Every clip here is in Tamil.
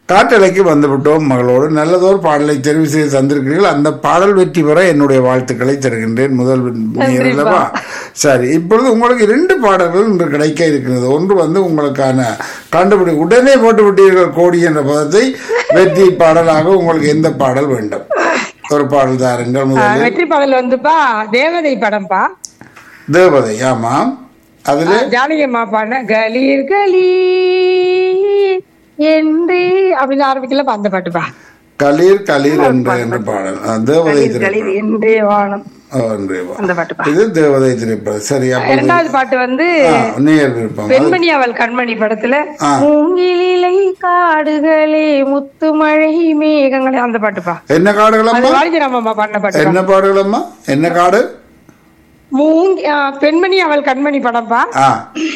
காற்றலைக்கு வந்துவிட்டோம் மகளோடு நல்லதோர் பாடலை தெரிவு செய்து தந்திருக்கிறீர்கள் அந்த பாடல் வெற்றி பெற என்னுடைய வாழ்த்துக்களை தருகின்றேன் முதல் நேர் அல்லவா சரி இப்பொழுது உங்களுக்கு இரண்டு பாடல்கள் இன்று கிடைக்க இருக்கிறது ஒன்று வந்து உங்களுக்கான கண்டுபிடி உடனே போட்டு விட்டீர்கள் கோடி என்ற பதத்தை வெற்றி பாடலாக உங்களுக்கு எந்த பாடல் வேண்டும் ஒரு பாடல் தாருங்கள் ஆ, முதலில் வெற்றி பாடல் வந்துப்பா தேவதை படம்ப்பா தேவதை ஆமாம் அதுல ஜானகியம்மா பாடின கலீர் கலீர் என்று அப்படின்னு ஆரம்பிக்கலப்பா அந்த பாட்டுப்பா கலீர் கலீர் என்ற என்ற பாடல் ஆ, தேவதை கலீர் திரைப்படம் கலீர் என்றே வானம் ஆ, என்றே வா. அந்த பாட்டுப்பா இது தேவதை திரைப்படம் சரி அப்ப இரண்டாவது பாட்டு வந்து நேர் விருப்பம் அது- பெண்மணி அவள் கண்மணி படத்துல ஆ. மூங்கிலிலை காடுகளே முத்துமழை மேகங்களே அந்த பாட்டுப்பா என்ன அது காடுகளம்மா வாலிஜராமம்மா பாடின பாட்டு என்ன பாடுகளம்மா என்ன காடு மூங்கி ஆ, பெண்மணி அவள் கண்மணி படம்ப்பா ஆ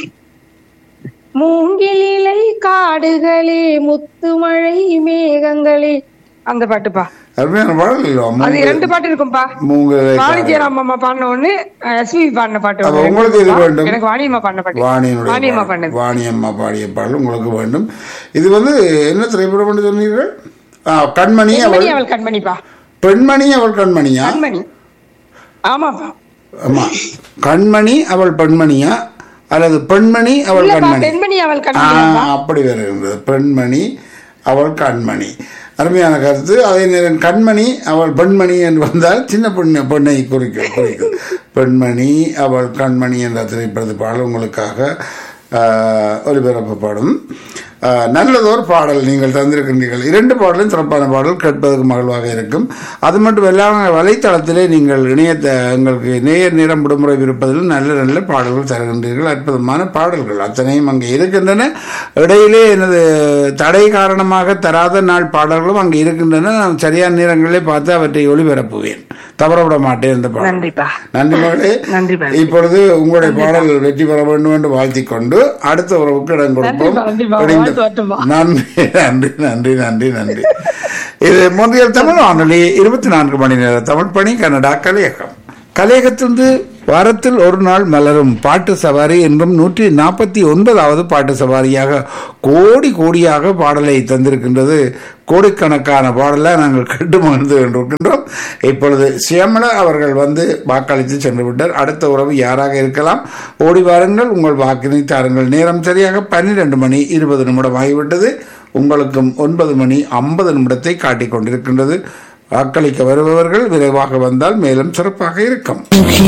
மூங்கிலிலை காடுகளே முத்துமழை மேகங்களே அந்த பாட்டுப்பா அருமையான பாடல் இல்லையா அது மூங்க ரெண்டு பாட்டு இருக்கும்பா மூங்கலை காடு. வாணிஜியராம் அம்மா பாடின ஒண்ணு எஸ்வி பாடின பாட்டு அப்ப ஒண்ணு உங்களுக்கு இது இருக்குப்பா. வேண்டும். எனக்கு வாணியம்மா பாடின பாட்டு வாணியினுடைய வாணியம்மா பாடல். பாடினது வாணியம்மா பாடிய பாடல் உங்களுக்கு வேண்டும் இது வந்து என்ன திரைப்படம் என்று சொன்னீர்கள் ஆ, கண்மணி அவள் பெண்மணி அவள் கண்மணிப்பா பெண்மணி அவள் கண்மணியா கண்மணி ஆமாப்பா ஆமா கண்மணி அவள் பெண்மணியா அல்லது பெண்மணி அவள் இல்லப்பா கண்மணி பெண்மணி அவள் ஆ, கண்மணி அப்படி வேற இருந்தது பெண்மணி அவள் கண்மணி அருமையான கருத்து அதே நேரம் கண்மணி அவள் பெண்மணி என்று வந்தால் சின்ன பெண்ணை பெண்ணை குறிக்கும் குறிக்கும் பெண்மணி அவள் கண்மணி என்ற திரைப்படத்து பாடல் உங்களுக்காக ஆ, ஒலிபரப்பப்படும் ஆ, நல்லதொரு பாடல் நீங்கள் தந்திருக்கின்றீர்கள் இரண்டு பாடலும் சிறப்பான பாடல் கேட்பதற்கு மகிழ்வாக இருக்கும் அது மட்டும் இல்லாமல் வலைத்தளத்திலே நீங்கள் இணையத்தை எங்களுக்கு நேயர் நிறம் விடுமுறை இருப்பதில் நல்ல நல்ல பாடல்கள் தருகின்றீர்கள் அற்புதமான பாடல்கள் அத்தனையும் அங்கே இருக்கின்றன இடையிலே எனது தடை காரணமாக தராத நாள் பாடல்களும் அங்கே இருக்கின்றன நான் சரியான நேரங்களிலே பார்த்து அவற்றை ஒளிபரப்புவேன் தவறவிட மாட்டேன் இந்த பாடல் நன்றிப்பா நன்றி மகளே நன்றிப்பா இப்பொழுது உங்களுடைய பாடல் வெற்றி பெற வேண்டும் என்று வாழ்த்திக் கொண்டு அடுத்த உறவுக்கு இடம் கொடுப்போம் நன்றிப்பா, நன்றிப்பா. இணைந்து- வாழ்த்து வரட்டுமா? நன்றி நன்றி நன்றி நன்றி நன்றி இது முந்தைய தமிழ் வானொலி இருபத்தி நான்கு மணி நேர தமிழ் பணி கனடா கலையகம் கலையகத்திலிருந்து வாரத்தில் ஒரு நாள் மலரும் பாட்டு சவாரி என்றும் நூற்றி நாற்பத்தி ஒன்பதாவது பாட்டு சவாரியாக கோடி கோடியாக பாடலை தந்திருக்கின்றது கோடிக்கணக்கான பாடலை நாங்கள் கேட்டு மகிழ்ந்து கொண்டிருக்கின்றோம் இப்பொழுது சியமலா அவர்கள் வந்து வாக்களித்து சென்று விட்டார் அடுத்த உறவு யாராக இருக்கலாம் ஓடி வாருங்கள் உங்கள் வாக்கினை தாருங்கள் நேரம் சரியாக பன்னிரண்டு மணி இருபது நிமிடம் ஆகிவிட்டது உங்களுக்கும் ஒன்பது மணி ஐம்பது நிமிடத்தை காட்டிக் கொண்டிருக்கின்றது வாக்களிக்க வருபவர்கள் விரைவாக வந்தால் மேலும் சிறப்பாக இருக்கும்